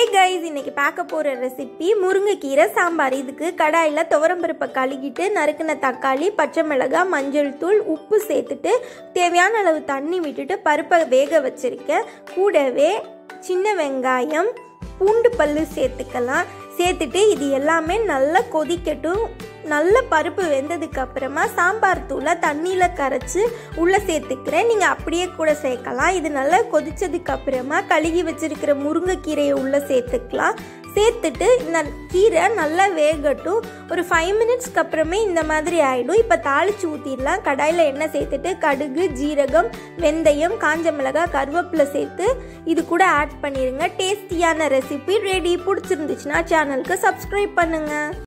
guys இன்னைக்கு பார்க்க போகிற ரெசிபி முருங்கைக்கீரை சாம்பார் இதுக்கு கடாயில் துவரம்பருப்பை கழுகிட்டு நறுக்கின தக்காளி பச்சை மிளகாய் மஞ்சள் தூள் உப்பு சேர்த்துட்டு தேவையான அளவு தண்ணி விட்டுட்டு பருப்பை வேக வச்சிருக்கேன் கூடவே சின்ன வெங்காயம் பூண்டு பல்லு சேர்த்துக்கலாம் சேர்த்துட்டு இது எல்லாமே நல்லா கொதிக்கட்டும் நல்ல பருப்பு வெந்ததுக்கு அப்புறமா சாம்பார் தூளை தண்ணியில் கரைச்சி உள்ளே சேர்த்துக்கிறேன் நீங்கள் அப்படியே கூட சேர்க்கலாம் இது நல்லா கொதிச்சதுக்கு அப்புறமா கழுகி வச்சிருக்கிற முருங்கைக்கீரையை உள்ளே சேர்த்துக்கலாம் சேர்த்துட்டு இந்த கீரை நல்லா வேகட்டும் ஒரு ஃபைவ் மினிட்ஸ்க்கு அப்புறமே இந்த மாதிரி ஆகிடும் இப்போ தாளிச்சு ஊற்றிடலாம் கடாயில் எண்ணெய் சேர்த்துட்டு கடுகு ஜீரகம் வெந்தயம் காஞ்ச மிளகாய் கருவேப்பிலை சேர்த்து இது கூட ஆட் பண்ணிடுங்க டேஸ்டியான ரெசிபி ரெடி பிடிச்சிருந்துச்சுன்னா சேனலுக்கு சப்ஸ்கிரைப் பண்ணுங்கள்